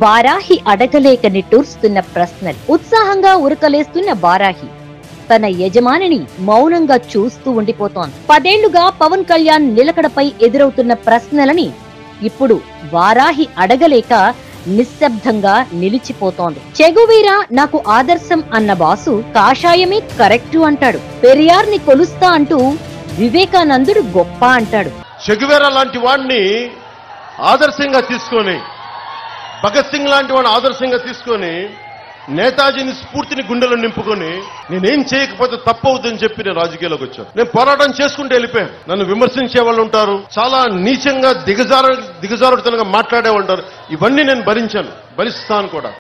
వారాహి అడగలేక నిట్టూర్స్తున్న ప్రశ్నలు ఉత్సాహంగా ఉరకలేస్తున్న వారాహి తన యజమానిని మౌనంగా చూస్తూ ఉండిపోతోంది పదేళ్లుగా పవన్ కళ్యాణ్ నిలకడపై ఎదురవుతున్న ప్రశ్నలని ఇప్పుడు వారాహి అడగలేక నిశ్శబ్దంగా నిలిచిపోతోంది చెగువీరా నాకు ఆదర్శం అన్న బాసు కాషాయమే కరెక్టు అంటాడు పెరియార్ని కొలుస్తా అంటూ వివేకానందుడు గొప్ప అంటాడు చెగువేరా లాంటి వాడిని ఆదర్శంగా తీసుకొని భగత్ సింగ్ లాంటి వాడిని ఆదర్శంగా తీసుకొని నేతాజీని స్ఫూర్తిని గుండెలో నింపుకొని నేనేం చేయకపోతే తప్పవుద్దని చెప్పి నేను రాజకీయాల్లోకి వచ్చాను నేను పోరాటం చేసుకుంటూ వెళ్ళిపోయాను నన్ను విమర్శించే వాళ్ళు ఉంటారు చాలా నీచంగా దిగజార దిగజారుడుతనంగా మాట్లాడే వాళ్ళు ఉంటారు ఇవన్నీ నేను భరించాను భరిస్తాను కూడా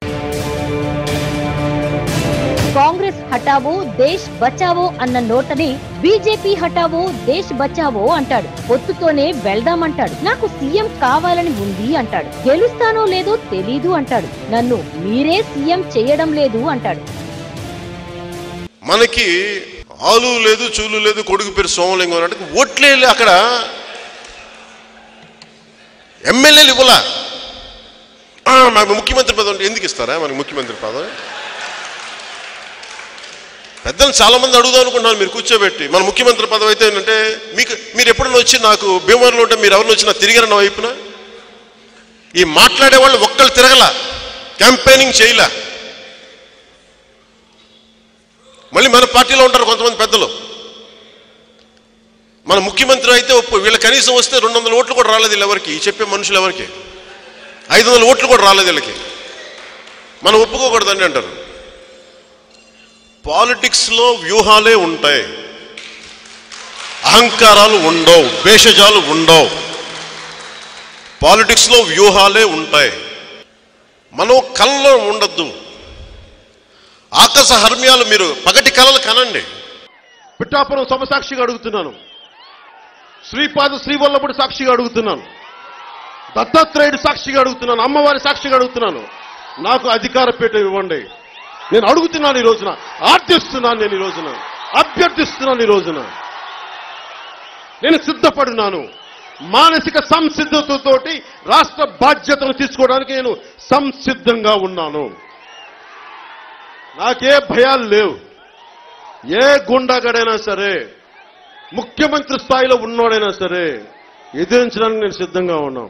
కాంగ్రెస్ హటావో దేశ్ బచావో అన్న నోటనే బీజేపీ హటావో దేశ్ బచావో అంటాడు పొత్తుతోనే వెళ్దామంటాడు నాకు సీఎం కావాలని ఉంది అంటాడు గెలుస్తానో లేదో తెలీదు అంటాడు నన్ను మీరే సీఎం చేయడం లేదు అంటాడు మనకి ఆలు లేదు చూలు లేదు కొడుకు పేరు సోమలింగం అంటే ఓట్లే లే అక్కడ ఎమ్మెల్యేలు ఇవ్వలా ఆ, మాకు ముఖ్యమంత్రి పదవి అంటే ఎందుకు ఇస్తారా మనకి ముఖ్యమంత్రి పదవి పెద్దలు చాలా మంది అడుగుదాం అనుకుంటున్నాను మీరు కూర్చోబెట్టి మన ముఖ్యమంత్రి పదవి అయితే ఏంటంటే మీకు మీరు ఎప్పుడైనా వచ్చి నాకు భీమవరంలో ఉంటే మీరు ఎవరిని వచ్చినా తిరిగిన నా వైపున ఈ మాట్లాడే వాళ్ళు ఒక్కళ్ళు తిరగల క్యాంపెయినింగ్ చేయలే మళ్ళీ మన పార్టీలో ఉంటారు కొంతమంది పెద్దలు మన ముఖ్యమంత్రి అయితే ఒప్పు వీళ్ళ కనీసం వస్తే రెండు వందల ఓట్లు కూడా రాలేదు వీళ్ళు ఎవరికి ఈ చెప్పే మనుషులు ఎవరికి ఐదు వందల ఓట్లు కూడా రాలేదు వీళ్ళకి మనం ఒప్పుకోకూడదని అంటారు పాలిటిక్స్లో వ్యూహాలే ఉంటాయి అహంకారాలు ఉండవు భేషజాలు ఉండవు పాలిటిక్స్లో వ్యూహాలే ఉంటాయి మనం కళ్ళలో ఉండద్దు ఆకాశ హర్మ్యాలు మీరు పగటి కళలు కనండి పిఠాపురం సమసాక్షిగా అడుగుతున్నాను శ్రీపాద శ్రీవల్లభుడు సాక్షిగా అడుగుతున్నాను దత్తాత్రేయుడు సాక్షిగా అడుగుతున్నాను అమ్మవారి సాక్షిగా అడుగుతున్నాను నాకు అధికార పీఠ ఇవ్వండి నేను అడుగుతున్నాను ఈ రోజున ఆర్థిస్తున్నాను నేను ఈ రోజున అభ్యర్థిస్తున్నాను ఈ రోజున నేను సిద్ధపడున్నాను మానసిక సంసిద్ధతతోటి రాష్ట్ర బాధ్యతను తీసుకోవడానికి నేను సంసిద్ధంగా ఉన్నాను నాకే భయాలు లేవు ఏ గుండాగడైనా సరే ముఖ్యమంత్రి స్థాయిలో ఉన్నోడైనా సరే ఎదిరించడానికి నేను సిద్ధంగా ఉన్నాం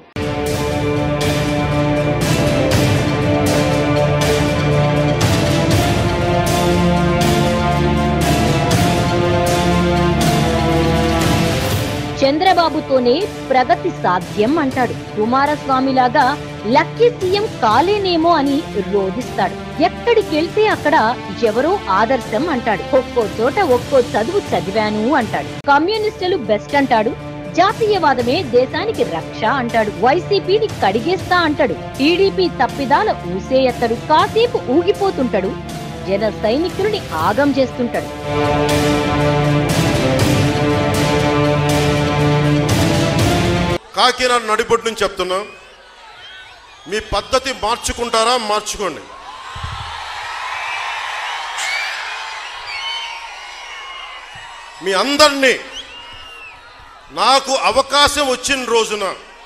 చంద్రబాబుతోనే ప్రగతి సాధ్యం అంటాడు కుమారస్వామిలాగా లక్కీ సీఎం కాలేనేమో అని రోధిస్తాడు ఎక్కడికెళ్తే అక్కడ ఎవరో ఆదర్శం అంటాడు ఒక్కో చోట ఒక్కో చదువు చదివాను అంటాడు కమ్యూనిస్టులు బెస్ట్ అంటాడు జాతీయవాదమే దేశానికి రక్ష అంటాడు వైసీపీని కడిగేస్తా అంటాడు టీడీపీ తప్పిదాల ఊసేయత్తడు కాసేపు ఊగిపోతుంటాడు జన సైనికులని ఆగం చేస్తుంటాడు కాకినాడ నడిబొడ్డు నుంచి చెప్తున్నా మీ పద్ధతి మార్చుకుంటారా మార్చుకోండి మీ అందరినీ నాకు అవకాశం వచ్చిన రోజున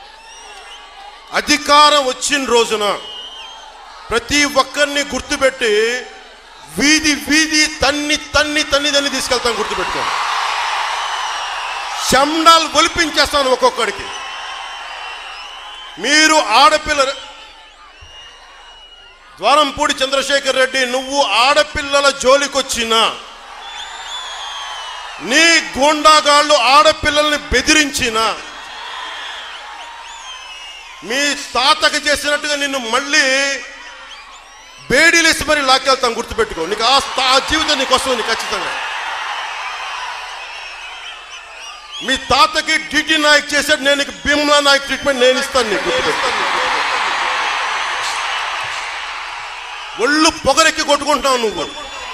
అధికారం వచ్చిన రోజున ప్రతి ఒక్కరిని గుర్తుపెట్టి వీధి వీధి తన్ని తన్ని తన్ని తన్ని తీసుకెళ్తాను గుర్తుపెట్టుకోండి శండాలు ఒలిపించేస్తాను ఒక్కొక్కడికి మీరు ఆడపిల్ల ద్వారంపూడి చంద్రశేఖర్ రెడ్డి నువ్వు ఆడపిల్లల జోలికొచ్చినా నీ గూండాగాళ్ళు ఆడపిల్లల్ని బెదిరించిన మీ తాతకి చేసినట్టుగా నిన్ను మళ్ళీ బేడీలేసి మరి లాక్కెళ్తాం గుర్తుపెట్టుకో నీకు ఆ స్థా- ఆ జీవితం నీకు వస్తుంది నీకు ఖచ్చితంగా మీ తాతకి డిటి నాయక్ చేశాడు నేను నీకు భీమ్లా నాయక్ ట్రీట్మెంట్ నేను ఇస్తాను నీకు గుర్తుపెట్టుకో. ఒళ్ళు పొగరెక్కి కొట్టుకుంటున్నావు నువ్వు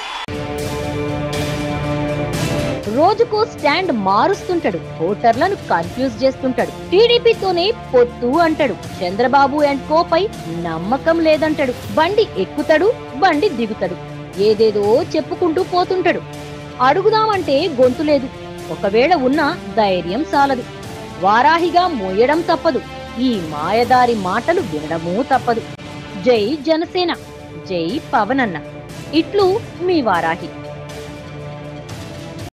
రోజుకో స్టాండ్ మారుస్తుంటాడు ఓటర్లను కన్ఫ్యూజ్ చేస్తుంటాడు టీడీపీతోనే పొత్తు అంటాడు చంద్రబాబు అండ్ కోపై నమ్మకం లేదంటాడు బండి ఎక్కుతాడు బండి దిగుతాడు ఏదేదో చెప్పుకుంటూ పోతుంటాడు అడుగుదామంటే గొంతు లేదు ఒకవేళ ఉన్నా ధైర్యం సాలదు వారాహిగా మోయడం తప్పదు ఈ మాయదారి మాటలు వినడమూ తప్పదు జై జనసేన జై పవనన్న ఇట్లు మీ వారాహి